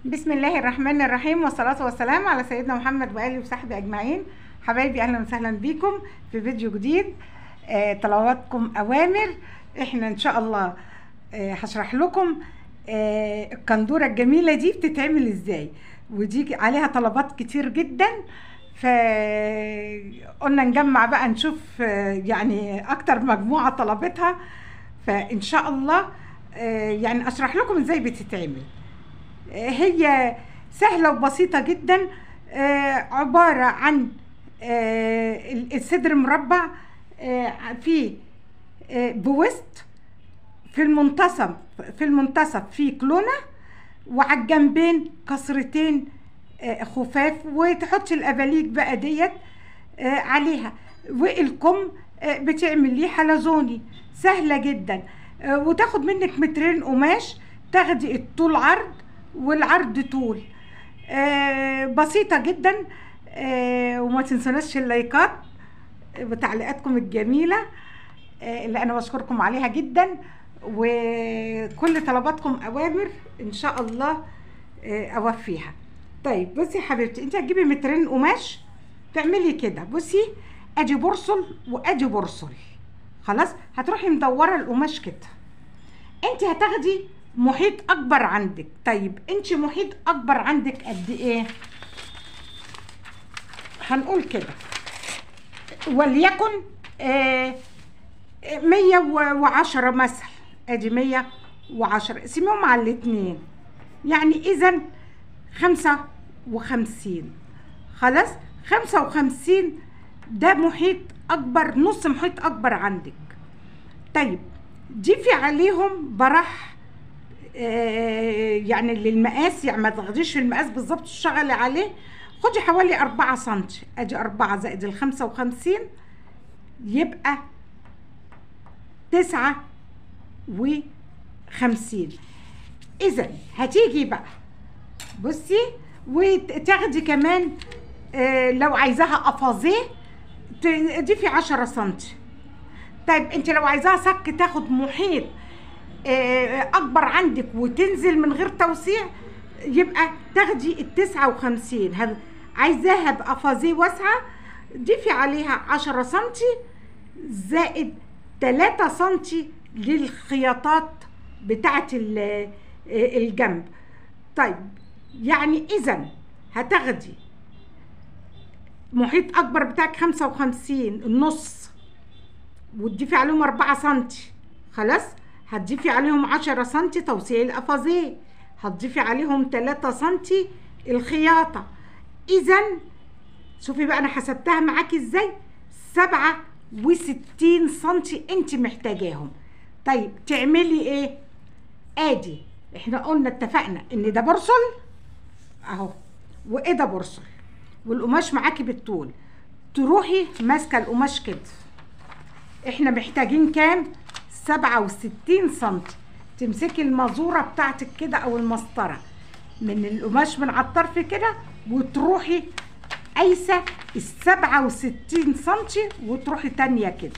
بسم الله الرحمن الرحيم والصلاة والسلام على سيدنا محمد وآله وصحبه أجمعين حبايبي أهلا وسهلا بيكم في فيديو جديد آه طلباتكم أوامر احنا إن شاء الله آه هشرح لكم آه القندورة الجميلة دي بتتعمل ازاي ودي عليها طلبات كتير جدا فقلنا نجمع بقى نشوف آه يعني أكتر مجموعة طلبتها فإن شاء الله آه يعني أشرح لكم ازاي بتتعمل هي سهلة وبسيطة جدا عبارة عن الصدر مربع في بوسط في المنتصف في المنتصف في كلونة وعلى الجنبين كسرتين خفاف وتحطي الاباليك بقى ديت عليها والكم بتعمل ليه حلزوني سهلة جدا وتاخد منك مترين قماش تاخدي الطول عرض والعرض طول آه بسيطة جدا آه وما تنسوناش اللايكات وتعليقاتكم الجميلة آه اللي أنا بشكركم عليها جدا وكل طلباتكم أوامر إن شاء الله آه أوفيها طيب بصي يا حبيبتي أنت هتجيبي مترين قماش تعملي كده بصي أدي برصل وأدي برصل خلاص هتروحي مدورة القماش كده أنت هتاخدي محيط اكبر عندك طيب انت محيط اكبر عندك قد ايه هنقول كده وليكن آه مية وعشرة مثلا ادي مية وعشرة اسمهم على الاتنين يعني اذا خمسة وخمسين خلاص خمسة وخمسين ده محيط اكبر نص محيط اكبر عندك طيب ضيفي عليهم براح يعني للمقاس يعني ما تاخديش في المقاس بالظبط تشتغلي عليه خدي حوالي أربعة سنتي ادي أربعة زائد الخمسة وخمسين يبقى تسعة وخمسين إذا هتيجي بقى بصي وتاخدي كمان لو عايزاها أفازيه تضيفي عشرة سنتي طيب انت لو عايزاها صك تاخد محيط اكبر عندك وتنزل من غير توسيع يبقى تاخدي التسعة وخمسين عايزاها بقفازيه واسعة ضيفي عليها عشرة سنتي زائد تلاتة سنتي للخياطات بتاعت الجنب طيب يعني اذا هتاخدي محيط اكبر بتاعك خمسة وخمسين النص وتضيفي عليهم أربعة سنتي خلاص هتضيفي عليهم عشرة سنتي توسيع القفازيه هتضيفي عليهم تلاتة سنتي الخياطة اذا شوفي بقى انا حسبتها معاكي ازاي سبعة وستين سنتي انت محتاجاهم طيب تعملي ايه ادي احنا قلنا اتفقنا ان ده برسل اهو وايه ده برسل والقماش معاكي بالطول تروحي ماسكه القماش كده احنا محتاجين كام سبعة وستين سنتي تمسكي المازورة بتاعتك كده او المسطرة من القماش من على الطرف كده وتروحي قايسة السبعة وستين سنتي وتروحي تانية كده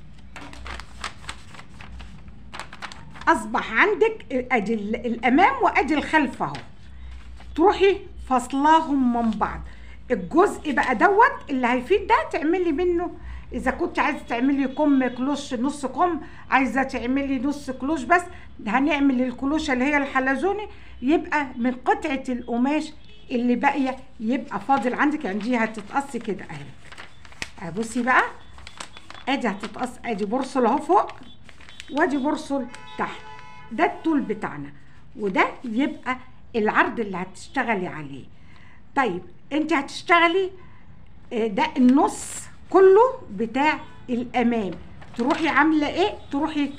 اصبح عندك ادي الامام وادي الخلف اهو تروحي فصلاهم من بعض الجزء بقى دوت اللي هيفيد ده تعملي منه اذا كنت عايزه تعملي كم كلوش نص كم عايزه تعملي نص كلوش بس هنعمل الكلوشه اللي هي الحلزوني يبقى من قطعه القماش اللي باقيه يبقى فاضل عندك يعني دي هتتقص كده اهي بصي بقى ادي هتتقص ادي برصل اهو فوق وادي برصل تحت ده الطول بتاعنا وده يبقى العرض اللي هتشتغلي عليه طيب انت هتشتغلي ده النص كله بتاع الامام تروحي عامله ايه تروحي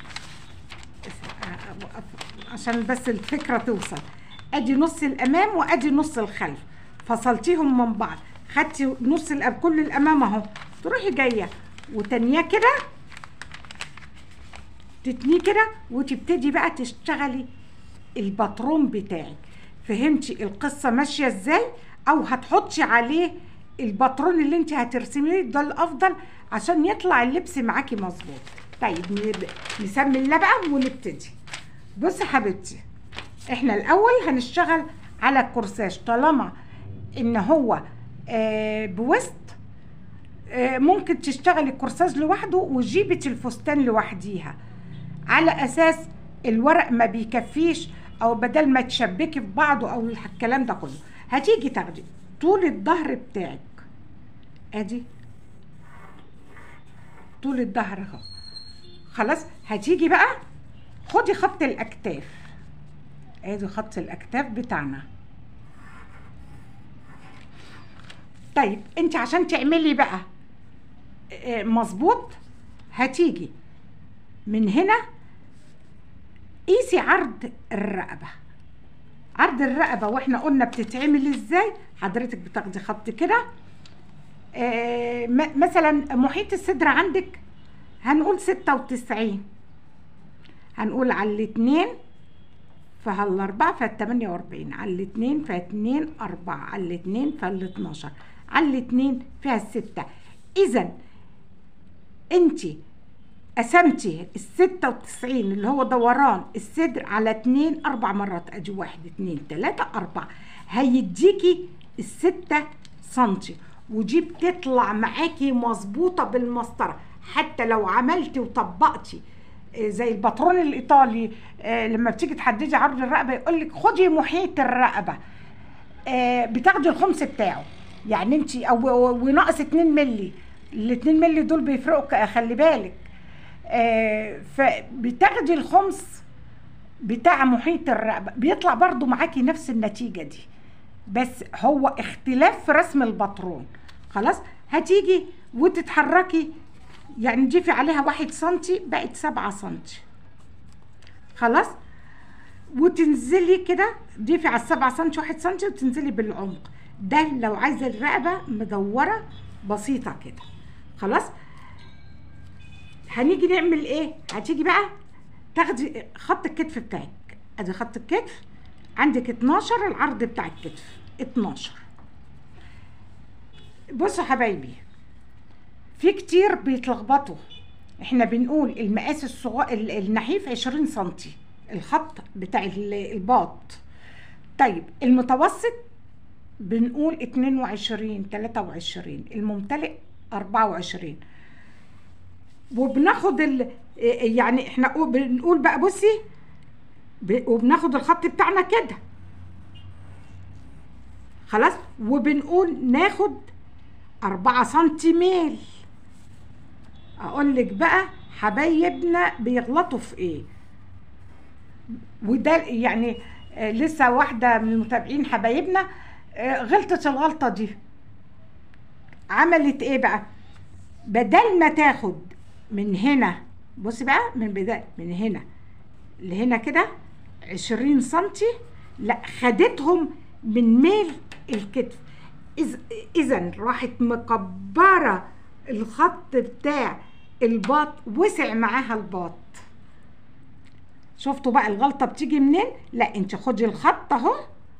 عشان بس الفكره توصل ادي نص الامام وادي نص الخلف فصلتيهم من بعض خدتي نص الأب كل الامام اهو تروحي جايه وتانيه كده تتنيه كده وتبتدي بقى تشتغلي الباترون بتاعك فهمتي القصه ماشيه ازاي او هتحطي عليه الباترون اللي انت هترسميه ده الافضل عشان يطلع اللبس معاكي مظبوط طيب نسمي الله بقى ونبتدي بصي حبيبتي احنا الاول هنشتغل على الكورساج طالما ان هو آه بوسط آه ممكن تشتغلي الكورساج لوحده وجيبة الفستان لوحديها على اساس الورق ما بيكفيش او بدل ما تشبكي في بعضه او الكلام ده كله هتيجي تاخدي طول الظهر بتاعك ادي طول الظهر اهو خلاص هتيجي بقى خدي خط الاكتاف ادي خط الاكتاف بتاعنا طيب انت عشان تعملي بقى آه، مظبوط هتيجي من هنا قيسي عرض الرقبه عرض الرقبه واحنا قلنا بتتعمل ازاي حضرتك بتاخدي خط كده آه، م- مثلا محيط الصدر عندك هنقول ستة وتسعين هنقول على الاتنين فهالأربعة فالتمانية وأربعين على الاتنين فاتنين أربعة على الاتنين فالاتناشر على الاتنين فيها الستة إذا أنت قسمتي الستة وتسعين اللي هو دوران الصدر على اتنين أربع مرات أدي واحد اتنين تلاتة أربعة هيديكي الستة سنتي ودي بتطلع معاكي مظبوطة بالمسطرة حتى لو عملتي وطبقتي آه، زي الباترون الايطالي آه، لما بتيجي تحددي عرض الرقبه يقول لك خدي محيط الرقبه آه، بتاخدي الخمس بتاعه يعني انت او وناقص 2 مللي ال 2 مللي دول بيفرقوا ك- خلي بالك آه، فبتاخدي الخمس بتاع محيط الرقبه بيطلع برضو معاكي نفس النتيجه دي بس هو اختلاف في رسم الباترون خلاص هتيجي وتتحركي يعني تضيفي عليها واحد سنتي بقت سبعة سنتي خلاص وتنزلي كده ضيفي على السبعة سنتي واحد سنتي وتنزلي بالعمق ده لو عايزة الرقبة مدورة بسيطة كده خلاص هنيجي نعمل ايه هتيجي بقى تاخدي خط الكتف بتاعك ادي خط الكتف عندك 12 العرض بتاع الكتف 12 بصوا حبايبي في كتير بيتلخبطوا احنا بنقول المقاس الصغير النحيف 20 سنتي الخط بتاع ال- الباط طيب المتوسط بنقول 22 23 الممتلئ 24 وبناخد ال يعني احنا قو- بنقول بقى بصي ب- وبناخد الخط بتاعنا كده خلاص وبنقول ناخد أربعة سنتي ميل أقول لك بقى حبايبنا بيغلطوا في إيه وده يعني آه، لسه واحدة من المتابعين حبايبنا آه، غلطت الغلطة دي عملت إيه بقى بدل ما تاخد من هنا بصي بقى من بداية من هنا لهنا كده عشرين سنتي لا خدتهم من ميل الكتف إذ- اذا راحت مكبره الخط بتاع الباط وسع معاها الباط شفتوا بقى الغلطه بتيجي منين لا انت خدي الخط اهو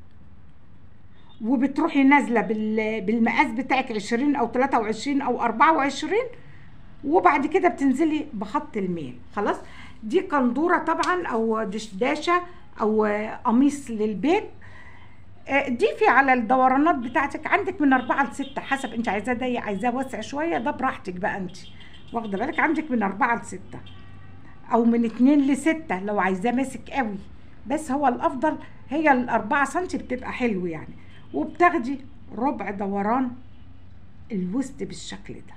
وبتروحي نازله بال- بالمقاس بتاعك 20 او 23 او 24 وبعد كده بتنزلي بخط الميل خلاص دي قندوره طبعا او دشداشه او قميص للبيت آه، ضيفي على الدورانات بتاعتك عندك من أربعة لستة حسب انت عايزاه ضيق عايزاه واسع شوية ده براحتك بقى انت واخدة بالك عندك من أربعة لستة أو من اتنين لستة لو عايزاه ماسك قوي بس هو الأفضل هي الأربعة سنتي بتبقى حلو يعني وبتاخدي ربع دوران الوسط بالشكل ده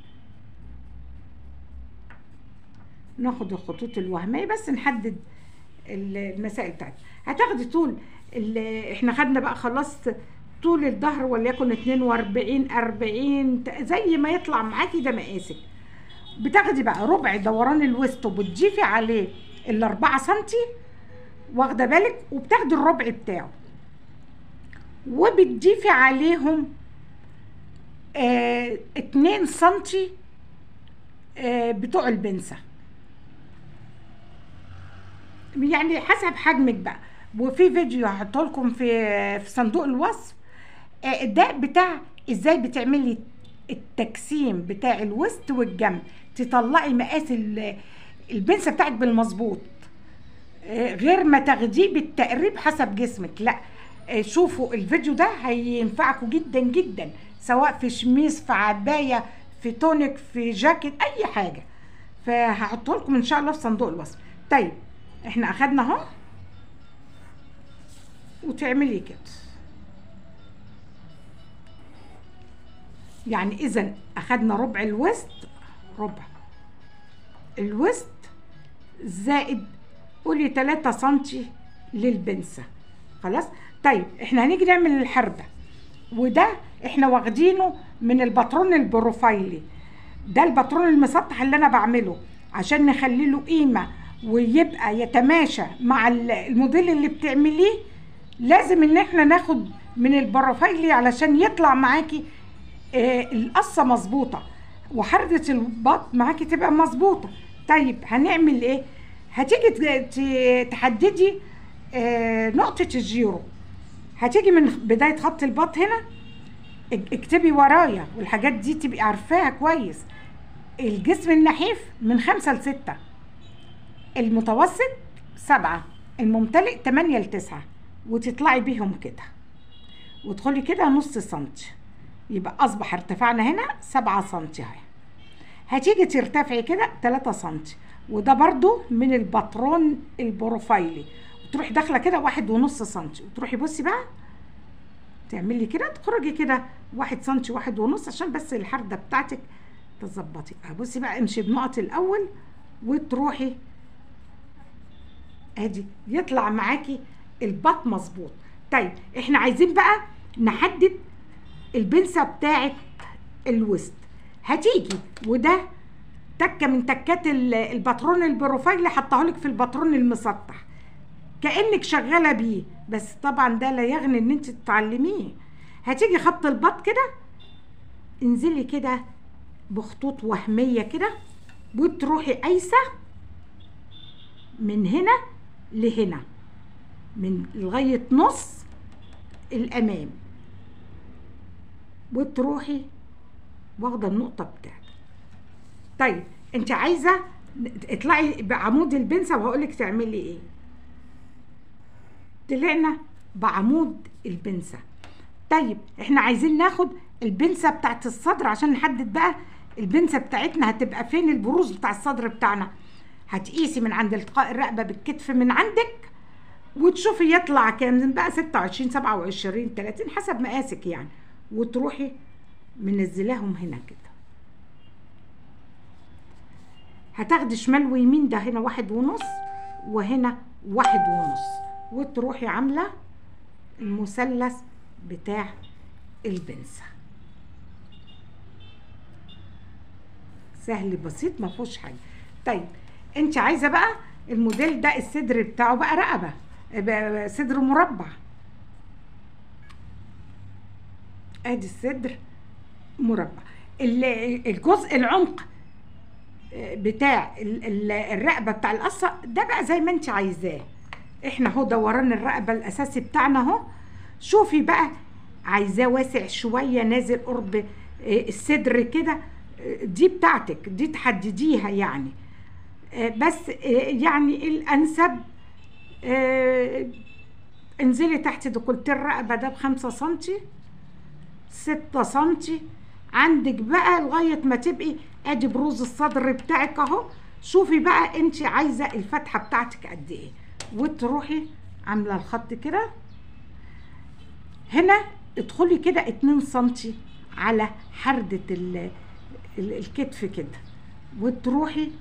ناخد الخطوط الوهمية بس نحدد المسائل بتاعتنا هتاخدي طول ال- احنا خدنا بقى خلاص طول الظهر وليكن 42 40 ت- زي ما يطلع معاكي ده مقاسك بتاخدي بقى ربع دوران الوسط وبتضيفي عليه الأربعة سنتي واخدة بالك وبتاخدي الربع بتاعه وبتضيفي عليهم آه اتنين سنتي آه بتوع البنسة يعني حسب حجمك بقى وفي فيديو هحطه لكم في في صندوق الوصف آه، ده بتاع ازاي بتعملي التجسيم بتاع الوسط والجنب تطلعي مقاس ال- البنسة بتاعك بالمظبوط آه، غير ما تاخديه بالتقريب حسب جسمك لا آه، شوفوا الفيديو ده هينفعكم جدا جدا سواء في شميس في عبايه في تونيك في جاكيت اي حاجه فهحطه لكم ان شاء الله في صندوق الوصف طيب احنا اخدنا اهو وتعملي كده يعني اذا اخدنا ربع الوسط ربع الوسط زائد قولي 3 سنتي للبنسة خلاص طيب احنا هنيجي نعمل الحردة وده احنا واخدينه من الباترون البروفايلي ده الباترون المسطح اللي انا بعمله عشان نخلي له قيمة ويبقى يتماشى مع ال- الموديل اللي بتعمليه لازم ان احنا ناخد من البروفايلي علشان يطلع معاكي آه، القصة مظبوطة وحردة البط معاكي تبقى مظبوطة طيب هنعمل ايه هتيجي ت- ت- تحددي آه، نقطة الجيرو هتيجي من بداية خط البط هنا اك- اكتبي ورايا والحاجات دي تبقي عارفاها كويس الجسم النحيف من خمسة لستة المتوسط سبعة الممتلئ تمانية لتسعة وتطلعي بيهم كده وتدخلي كده نص سنتي يبقى أصبح ارتفعنا هنا سبعة سنتي اهي هتيجي ترتفعي كده تلاتة سنتي وده برضو من الباترون البروفايلي وتروحي داخله كده واحد ونص سنتي وتروحي بصي بقى تعملي كده تخرجي كده واحد سنتي واحد ونص عشان بس الحردة بتاعتك تظبطي بصي بقى امشي بنقط الأول وتروحي ادي يطلع معاكي البط مظبوط طيب احنا عايزين بقى نحدد البنسة بتاعت الوسط هتيجي وده تكه من تكات ال- الباترون البروفايل حطاه لك في الباترون المسطح كانك شغاله بيه بس طبعا ده لا يغني ان انت تتعلميه هتيجي خط البط كده انزلي كده بخطوط وهميه كده وتروحي قايسه من هنا لهنا من لغايه نص الامام وتروحي واخده النقطه بتاعتك طيب انت عايزه اطلعي بعمود البنسه وهقول لك تعملي ايه طلعنا بعمود البنسه طيب احنا عايزين ناخد البنسه بتاعت الصدر عشان نحدد بقى البنسه بتاعتنا هتبقى فين البروز بتاع الصدر بتاعنا هتقيسي من عند التقاء الرقبه بالكتف من عندك وتشوفي يطلع كام بقى 26 27 30 حسب مقاسك يعني وتروحي منزلاهم هنا كده هتاخدي شمال ويمين ده هنا واحد ونص وهنا واحد ونص وتروحي عاملة المثلث بتاع البنسة سهل بسيط ما فيهوش حاجة طيب انت عايزة بقى الموديل ده الصدر بتاعه بقى رقبة بقى صدر مربع ادي الصدر مربع ال- الجزء العمق بتاع ال- ال- الرقبه بتاع القصه ده بقى زي ما انت عايزاه احنا اهو دوران الرقبه الاساسي بتاعنا اهو شوفي بقى عايزاه واسع شويه نازل قرب آه، الصدر كده آه، دي بتاعتك دي تحدديها يعني آه، بس آه، يعني الانسب آه، انزلي تحت ديكولتيه الرقبه ده بخمسة سنتي ستة سنتي عندك بقى لغاية ما تبقي ادي بروز الصدر بتاعك اهو شوفي بقى انت عايزة الفتحة بتاعتك قد ايه وتروحي عاملة الخط كده هنا ادخلي كده اتنين سنتي على حردة ال- ال- الكتف كده وتروحي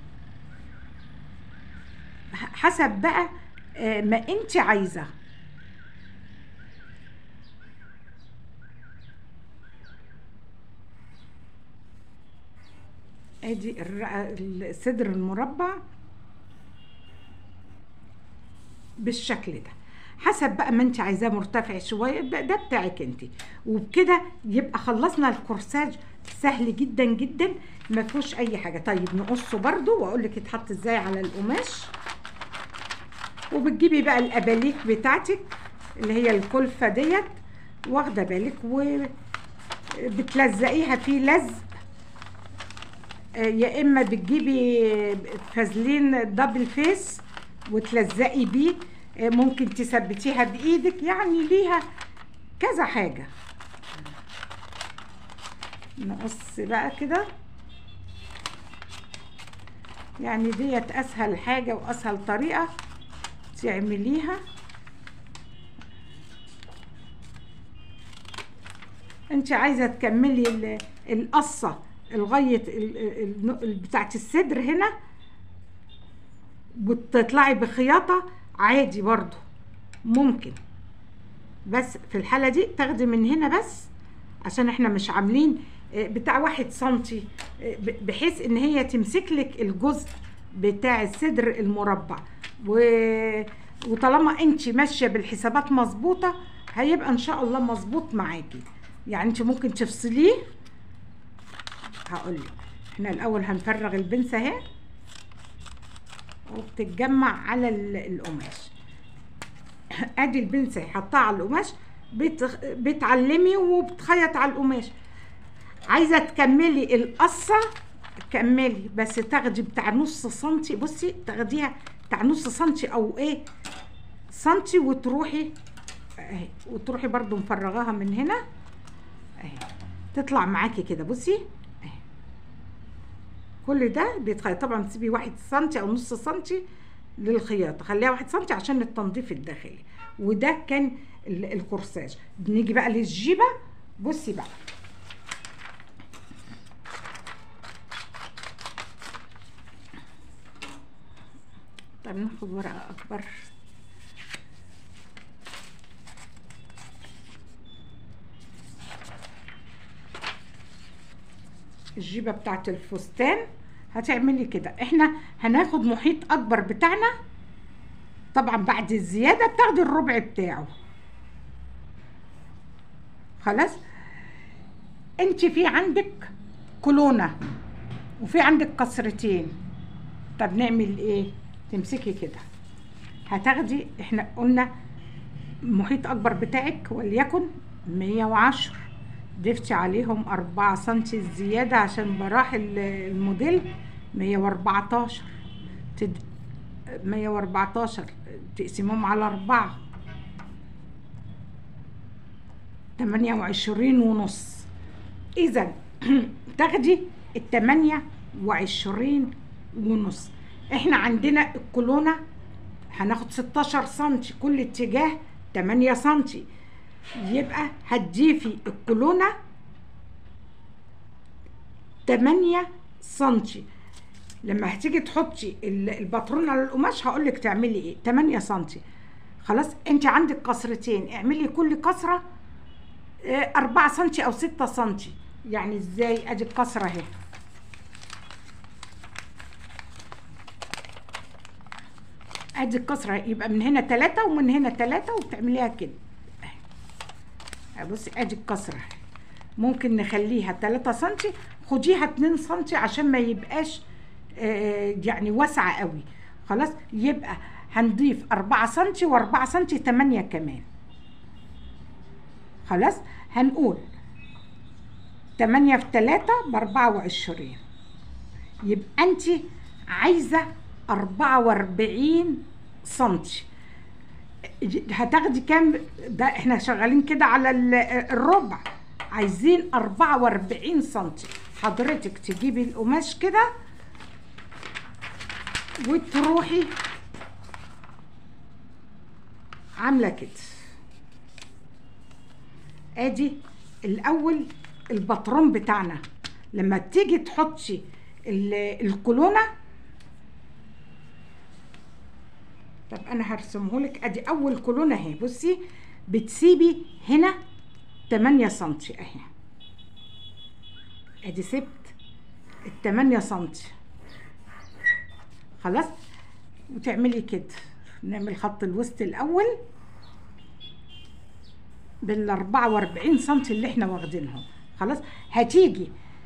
ح- حسب بقى آه، ما انت عايزه ادي الرق- الصدر المربع بالشكل ده حسب بقى ما انت عايزاه مرتفع شويه ده, ده بتاعك انت وبكده يبقى خلصنا الكورساج سهل جدا جدا ما فيهوش اي حاجه طيب نقصه برده واقول لك يتحط ازاي على القماش وبتجيبي بقى الاباليك بتاعتك اللي هي الكلفه ديت واخده بالك وبتلزقيها فيه لزق آه، يا اما بتجيبي فازلين دبل فيس وتلزقي بيه آه، ممكن تثبتيها بايدك يعني ليها كذا حاجة نقص بقى كده يعني ديت اسهل حاجة واسهل طريقة تعمليها انت عايزة تكملي ال- القصة لغاية ال- ال- ال- بتاعت الصدر هنا وتطلعي بخياطة عادي برضو ممكن بس في الحالة دي تاخدي من هنا بس عشان احنا مش عاملين آه، بتاع واحد سنتي آه، ب- بحيث ان هي تمسك لك الجزء بتاع الصدر المربع و... وطالما انت ماشية بالحسابات مظبوطة هيبقى ان شاء الله مظبوط معاكي يعني انت ممكن تفصليه هقول لك احنا الاول هنفرغ البنسة اهي وبتتجمع على ال- القماش ادي البنسة حطها على القماش بت... بتعلمي وبتخيط على القماش عايزه تكملي القصه كملي بس تاخدي بتاع نص سنتي بصي تاخديها بتاع نص سنتي او ايه سنتي وتروحي اهي وتروحي برضو مفرغاها من هنا اهي تطلع معاكي كده بصي اهي كل ده بيتخيط طبعا تسيبي واحد سنتي او نص سنتي للخياطه خليها واحد سنتي عشان التنظيف الداخلي وده كان ال- الكورساج بنيجي بقى للجيبه بصي بقى طب ناخد ورقه اكبر الجيبه بتاعت الفستان هتعملي كده احنا هناخد محيط اكبر بتاعنا طبعا بعد الزياده بتاخدي الربع بتاعه خلاص انت في عندك كولونه وفي عندك كسرتين طب نعمل ايه تمسكي كده هتاخدي احنا قلنا المحيط اكبر بتاعك وليكن 110 ضفتي عليهم 4 سنتي زيادة عشان براح ال- الموديل 114 تد... 114 تقسمهم على أربعة 28 ونص إذا تاخدي التمانية وعشرين ونص احنا عندنا الكولونة هناخد 16 سنتي كل اتجاه 8 سنتي يبقى هتضيفي الكولونة 8 سنتي لما هتيجي تحطي ال- الباترون على القماش هقول لك تعملي ايه 8 سنتي خلاص انت عندك كسرتين اعملي كل كسره 4 سنتي او 6 سنتي يعني ازاي ادي الكسره اهي ادي الكسره يبقى من هنا ثلاثة ومن هنا ثلاثة وبتعمليها كده اهي. بصي ادي الكسره اهي. ممكن نخليها 3 سنتي خديها 2 سنتي عشان ما يبقاش آه، يعني واسعه قوي خلاص يبقى هنضيف 4 سنتي و4 سنتي 8 كمان خلاص هنقول 8 في 3 ب 24 يبقى انت عايزه 44 سنتي هتاخدي كام ده احنا شغالين كده على ال- الربع عايزين 44 سنتي حضرتك تجيبي القماش كده وتروحي عامله كده ادي الاول البطرون بتاعنا لما تيجي تحطي ال- الكولونه طب انا هرسمه لك ادي اول كولونه اهي بصي بتسيبي هنا 8 سنتي اهي ادي سبت ال 8 سنتي خلاص وتعملي كده نعمل خط الوسط الاول بال 44 سنتي اللي احنا واخدينهم خلاص هتيجي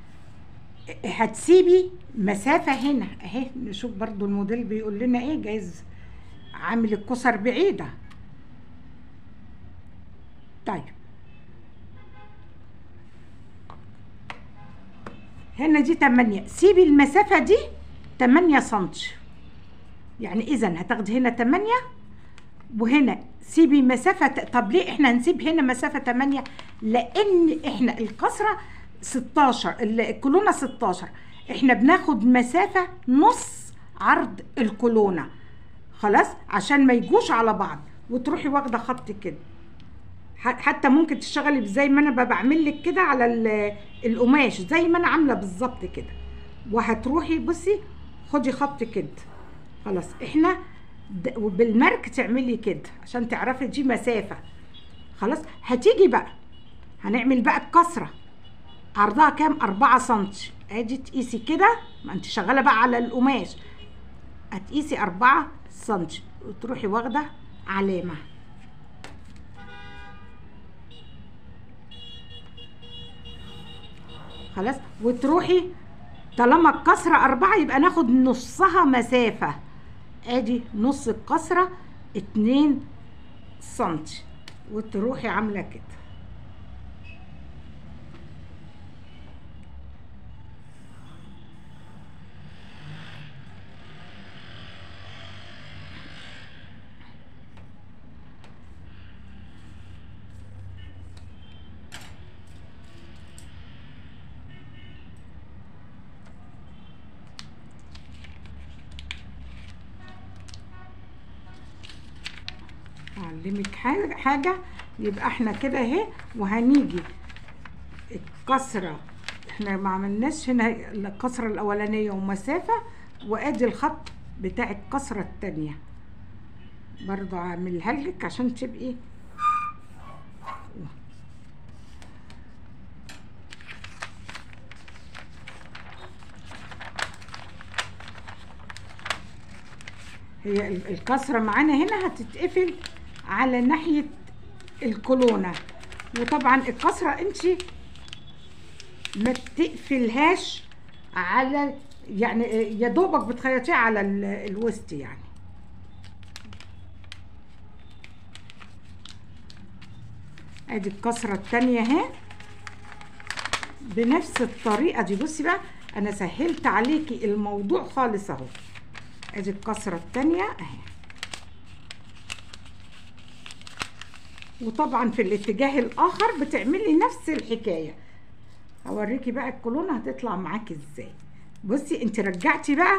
هتسيبي مسافة هنا اهي نشوف برضو الموديل بيقول لنا ايه جايز عامل الكسر بعيدة طيب هنا دي 8 سيبي المسافة دي 8 سنتي يعني اذا هتاخدي هنا 8 وهنا سيبي مسافة طب ليه احنا هنسيب هنا مسافة 8 لان احنا الكسرة 16 الكولونة 16 احنا بناخد مسافة نص عرض الكولونة خلاص عشان ما يجوش على بعض وتروحي واخدة خط كده ح- حتى ممكن تشتغلي زي ما انا ب- بعمل لك كده على ال- القماش زي ما انا عامله بالظبط كده وهتروحي بصي خدي خط كده خلاص احنا د- وبالمرك تعملي كده عشان تعرفي دي مسافه خلاص هتيجي بقى هنعمل بقى الكسره عرضها كام 4 سنتي ادي تقيسي كده ما انت شغاله بقى على القماش هتقيسي 4 سنتي وتروحي واخده علامه خلاص وتروحي طالما الكسرة أربعة يبقى ناخد نصها مسافة ادي نص الكسرة اتنين سنتي وتروحي عاملة كده اعلمك حاجه حاجه يبقى احنا كده اهي وهنيجي الكسره احنا ما عملناش هنا الكسره الاولانيه ومسافه وادي الخط بتاع الكسره التانيه برضو اعملها لك عشان تبقي هي ال- الكسرة معانا هنا هتتقفل على ناحية الكولونة وطبعا الكسرة انت ما تقفلهاش على يعني يا دوبك بتخيطيها على ال- الوسط يعني ادي الكسرة التانية اهي بنفس الطريقة دي بصي بقى انا سهلت عليكي الموضوع خالص اهو ادي الكسرة التانية اهي وطبعا في الاتجاه الاخر بتعملي نفس الحكاية هوريكي بقى الكولونة هتطلع معاكي ازاي بصي انت رجعتي بقى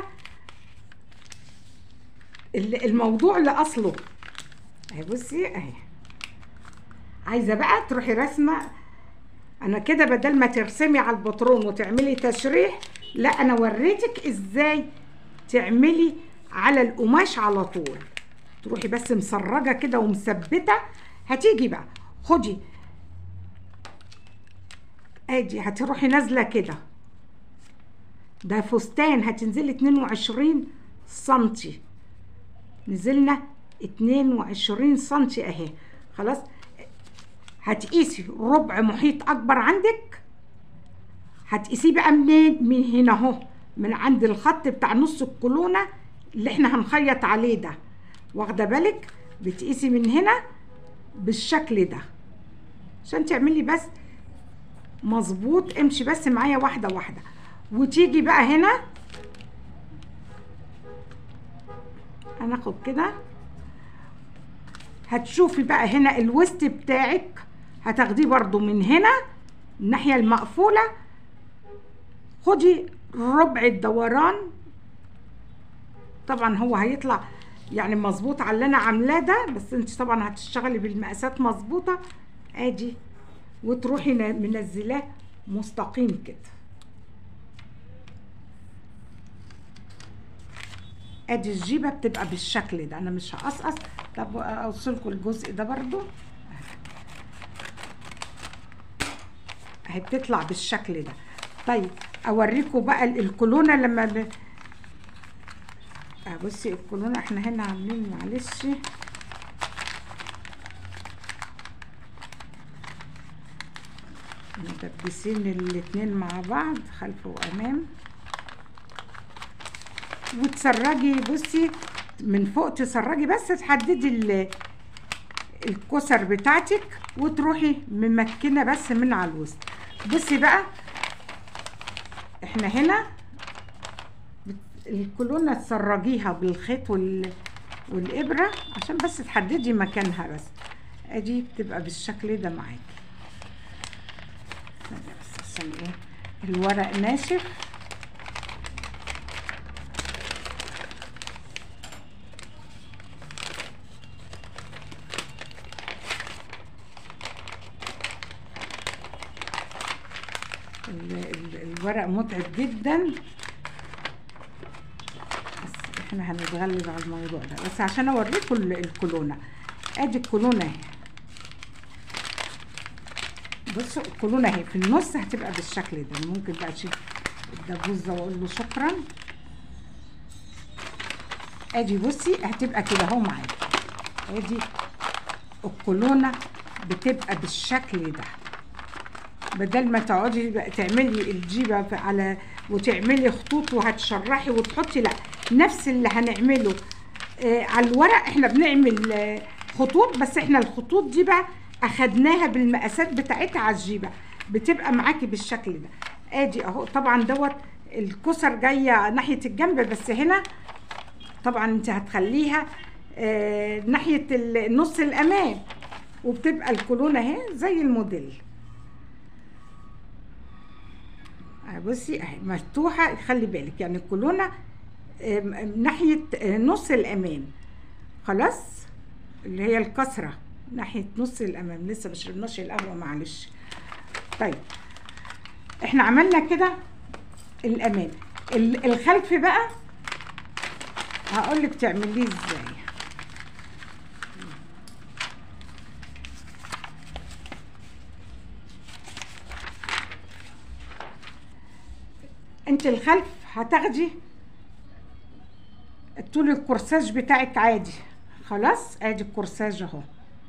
ال- الموضوع لاصله اهي بصي اهي عايزه بقى تروحي رسمه انا كده بدل ما ترسمي على البطرون وتعملي تشريح لا انا وريتك ازاي تعملي على القماش على طول تروحي بس مسرجه كده ومثبته هتيجي بقى خدي ادي هتروحي نازله كده ده فستان هتنزلي 22 سنتي نزلنا 22 سنتي اهي خلاص هتقيسي ربع محيط اكبر عندك هتقيسيه بقى منين من هنا اهو من عند الخط بتاع نص الكولونه اللي احنا هنخيط عليه ده واخده بالك بتقيسي من هنا بالشكل ده عشان تعملي بس مظبوط امشي بس معايا واحده واحده وتيجي بقى هنا هناخد كده هتشوفي بقى هنا الوسط بتاعك هتاخديه برضو من هنا الناحية المقفولة خدي ربع الدوران طبعا هو هيطلع يعني مظبوط على اللي انا عاملاه ده بس انت طبعا هتشتغلي بالمقاسات مظبوطة ادي وتروحي ن- منزلاه مستقيم كده ادي الجيبه بتبقى بالشكل ده انا مش هقصقص طب اوصلكوا الجزء ده برضو اهي بتطلع بالشكل ده طيب اوريكم بقى ال- الكولونه لما ب... آه بصي الكولونه احنا هنا عاملين معلش مدبسين الاتنين مع بعض خلف وامام وتسرجي بصي من فوق تسرجي بس تحددي ال- الكسر بتاعتك وتروحي ممكنه بس من على الوسط بصي بقى احنا هنا بت- الكولونه تسرجيها بالخيط وال والابره عشان بس تحددي مكانها بس ادي بتبقى بالشكل ده معاكي ثانية بس عشان ايه الورق ناشف ال- ال- الورق متعب جدا بس احنا هنتغلب على الموضوع ده بس عشان اوريكم ال- الكولونه ادي الكولونه اهي بصوا الكولونه اهي في النص هتبقى بالشكل ده أنا ممكن بقى اشيل الدبوس ده واقول له شكرا ادي بصي هتبقى كده اهو معاكي ادي الكولونه بتبقى بالشكل ده بدل ما تقعدي بقى تعملي الجيبه في- على وتعملي خطوط وهتشرحي وتحطي لا نفس اللي هنعمله آه على الورق احنا بنعمل آه خطوط بس احنا الخطوط دي بقى اخدناها بالمقاسات بتاعتها على الجيبه بتبقى معاكي بالشكل ده ادي اهو طبعا دوت الكسر جايه ناحيه الجنب بس هنا طبعا انت هتخليها آه ناحيه النص الامام وبتبقى الكولونه اهي زي الموديل آه، بصي اهي مفتوحه خلي بالك يعني الكولونه آه، م- ناحيه آه، نص الامام خلاص اللي هي الكسره ناحيه نص الامام لسه مشربناش القهوه معلش طيب احنا عملنا كده الامام ال- الخلف بقى هقول لك تعمليه ازاي انت الخلف هتاخدي طول الكورساج بتاعك عادي خلاص ادي الكورساج اهو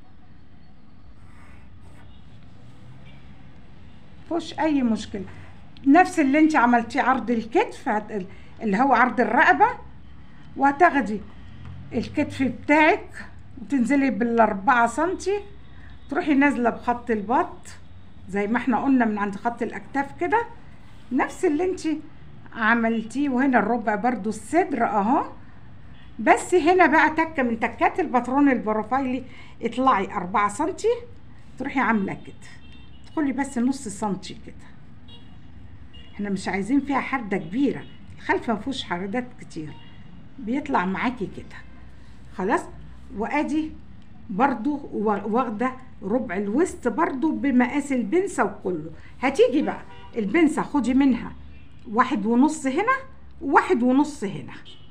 مفيش اي مشكله نفس اللي انت عملتيه عرض الكتف هت- اللي هو عرض الرقبه وهتاخدي الكتف بتاعك وتنزلي بالاربعة سنتي تروحي نازله بخط البط زي ما احنا قلنا من عند خط الاكتاف كده نفس اللي انت عملتيه وهنا الربع برضو الصدر اهو بس هنا بقى تكه من تكات الباترون البروفايلي اطلعي أربعة سنتي تروحي عامله كده تدخلي بس نص سنتي كده احنا مش عايزين فيها حردة كبيرة الخلف ما فيهوش حردات كتير بيطلع معاكي كده خلاص وادي برضو وا- واخدة ربع الوسط برضو بمقاس البنسة وكله هتيجي بقى البنسة خدي منها واحد ونص هنا وواحد ونص هنا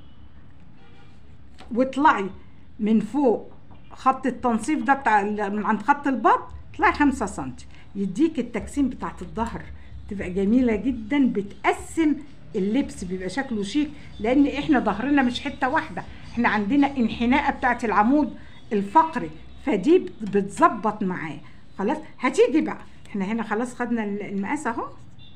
واطلعي من فوق خط التنصيف ده بتاع ال- من عند خط البط اطلعي خمسة سنتي يديك التقسيم بتاعت الظهر تبقى جميلة جدا بتقسم اللبس بيبقى شكله شيك لان احنا ظهرنا مش حتة واحدة احنا عندنا انحناءة بتاعت العمود الفقري فدي بت- بتظبط معاه خلاص هتيجي بقى احنا هنا خلاص خدنا ال- المقاس اهو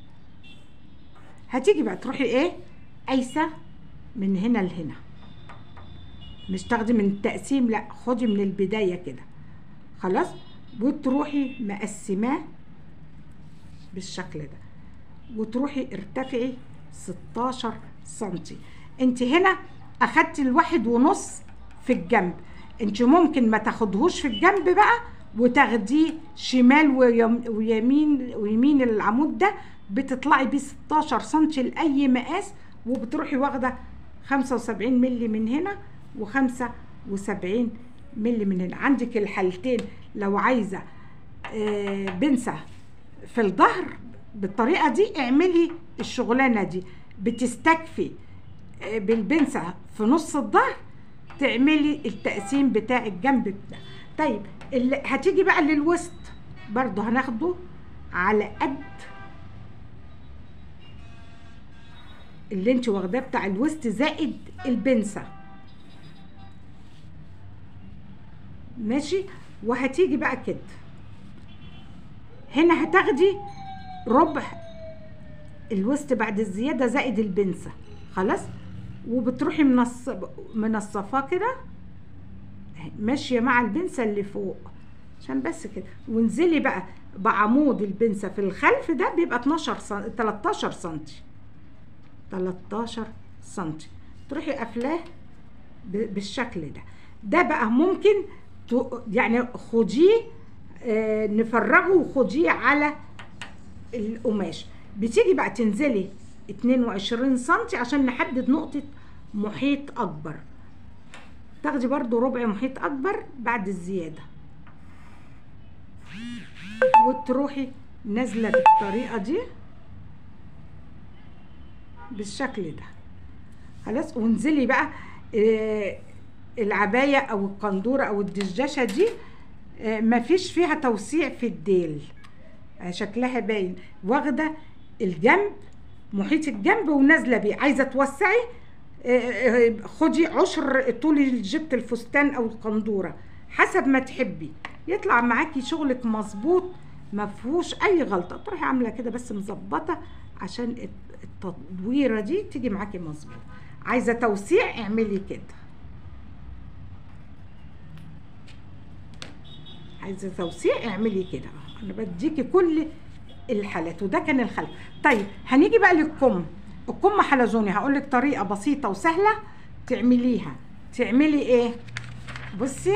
هتيجي بقى تروحي ايه قايسه من هنا لهنا مش تاخدي من التقسيم لا خدي من البدايه كده خلاص وتروحي مقسماه بالشكل ده وتروحي ارتفعي 16 سنتي انت هنا اخدتي الواحد ونص في الجنب انت ممكن ما تاخدهوش في الجنب بقى وتاخديه شمال ويم- ويمين ويمين العمود ده بتطلعي بيه 16 سنتي لاي مقاس وبتروحي واخده 75 مللي من هنا و75 مللي من هنا عندك الحالتين لو عايزه آه، بنسة في الظهر بالطريقه دي اعملي الشغلانه دي بتستكفي آه، بالبنسة في نص الظهر تعملي التقسيم بتاع الجنب ده طيب اللي هتيجي بقى للوسط برضو هناخده على قد اللي انت واخداه بتاع الوسط زائد البنسة ماشي وهتيجي بقى كده هنا هتاخدي ربع الوسط بعد الزيادة زائد البنسة خلاص وبتروحي منص منصفاه كده أهي، ماشية مع البنسة اللي فوق عشان بس كده وانزلي بقى بعمود البنسة في الخلف ده بيبقى 12 سن... 13 سنتي 13 سنتي تروحي قافلاه ب- بالشكل ده ده بقى ممكن ت- يعني خديه آه، نفرغه وخديه على القماش بتيجي بقى تنزلي 22 سنتي عشان نحدد نقطة محيط أكبر تاخدي برضو ربع محيط أكبر بعد الزيادة وتروحي نازلة بالطريقة دي بالشكل ده خلاص وانزلي بقى آه، العباية أو القندورة أو الدجاشة دي آه، مفيش فيها توسيع في الديل آه، شكلها باين واخدة الجنب محيط الجنب ونازلة بيه عايزة توسعي آه، آه، خدي عشر طول جبت الفستان أو القندورة حسب ما تحبي يطلع معاكي شغلك مظبوط ما فيهوش اي غلطه تروحي عامله كده بس مظبطه عشان الت- التدويره دي تيجي معاكي مظبوط عايزه توسيع اعملي كده عايزه توسيع اعملي كده انا بديكي كل الحالات وده كان الخلف طيب هنيجي بقى للكم الكم حلزوني هقول لك طريقه بسيطه وسهله تعمليها تعملي ايه بصي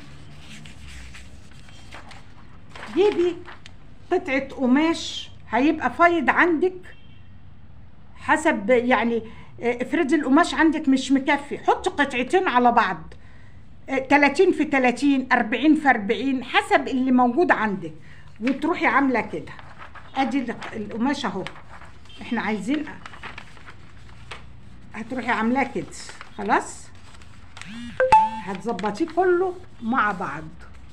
جيبي قطعة قماش هيبقى فايض عندك حسب يعني آه، افرضي القماش عندك مش مكفي حطي قطعتين على بعض آه، 30 في 30 40 في 40 حسب اللي موجود عندك وتروحي عامله كده ادي ال- القماش اهو احنا عايزين هتروحي عاملاه كده خلاص هتظبطيه كله مع بعض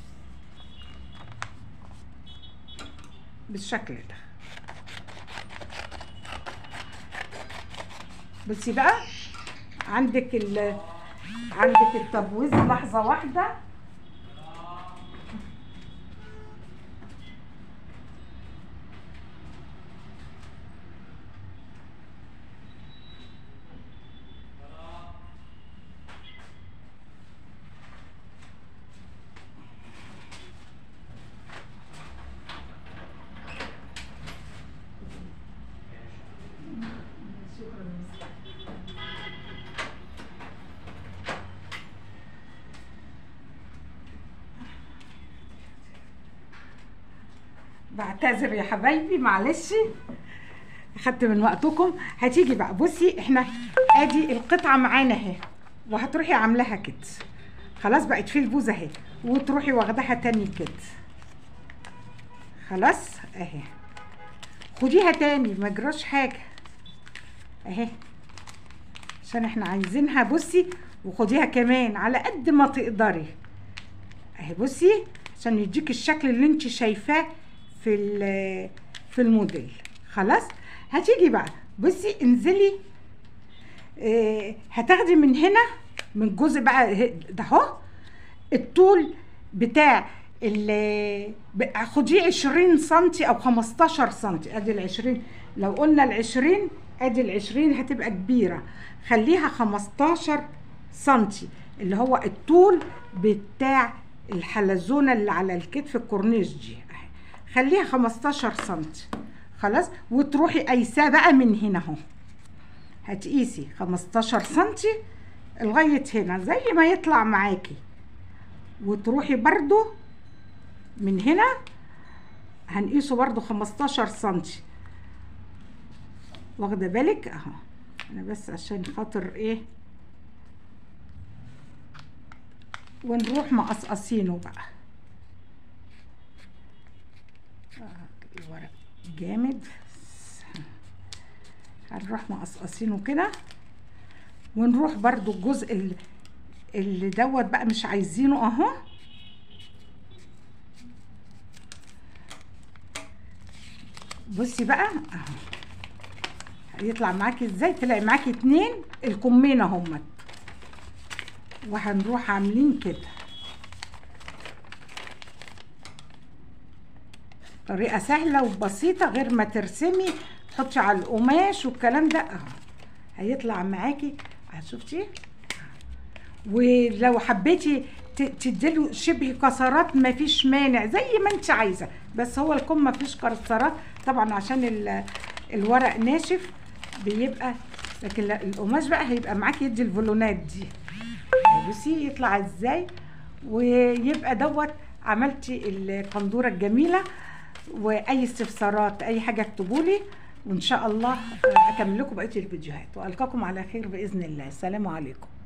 بالشكل ده بصي بقى عندك ال عندك التبويز لحظة واحدة بعتذر يا حبايبي معلش اخدت من وقتكم هتيجي بقى بصي احنا ادي القطعه معانا اهي وهتروحي عاملاها كده خلاص بقت في البوزه اهي وتروحي واخداها تاني كده خلاص اهي خديها تاني ما جراش حاجه اهي عشان احنا عايزينها بصي وخديها كمان على قد ما تقدري اهي بصي عشان يديك الشكل اللي انت شايفاه في ال- في الموديل خلاص هتيجي بقى بصي انزلي اه هتاخدي من هنا من الجزء بقى ه- ده اهو الطول بتاع ال ب- خديه 20 سنتي او 15 سنتي ادي ال 20 لو قلنا ال 20 ادي ال 20 هتبقى كبيره خليها 15 سنتي اللي هو الطول بتاع الحلزونه اللي على الكتف الكورنيش دي اهي خليها 15 سنتي خلاص وتروحي قايساه بقى من هنا اهو هتقيسي 15 سنتي لغايه هنا زي ما يطلع معاكي وتروحي برضو من هنا هنقيسه برضو 15 سنتي واخده بالك اهو انا بس عشان خاطر ايه ونروح مقصقصينه بقى آه، الورق جامد هنروح مقصقصينه كده ونروح برضو الجزء ال- اللي دوت بقى مش عايزينه اهو بصي بقى اهو هيطلع معاكي ازاي تلاقي معاكي اتنين الكمين اهمت وهنروح عاملين كده طريقة سهلة وبسيطة غير ما ترسمي تحطي على القماش والكلام ده اهو هيطلع معاكي شفتي ولو حبيتي ت- تديله شبه كسرات مفيش مانع زي ما انت عايزه بس هو الكم مفيش كسرات طبعا عشان ال- الورق ناشف بيبقى لكن لا- القماش بقى هيبقى معاكي يدي الفولونات دي اهو بصي يطلع ازاي ويبقى دوت عملتي القندوره الجميله واي استفسارات اي حاجه اكتبوا لي وان شاء الله اكمل لكم بقيه الفيديوهات والقاكم على خير باذن الله السلام عليكم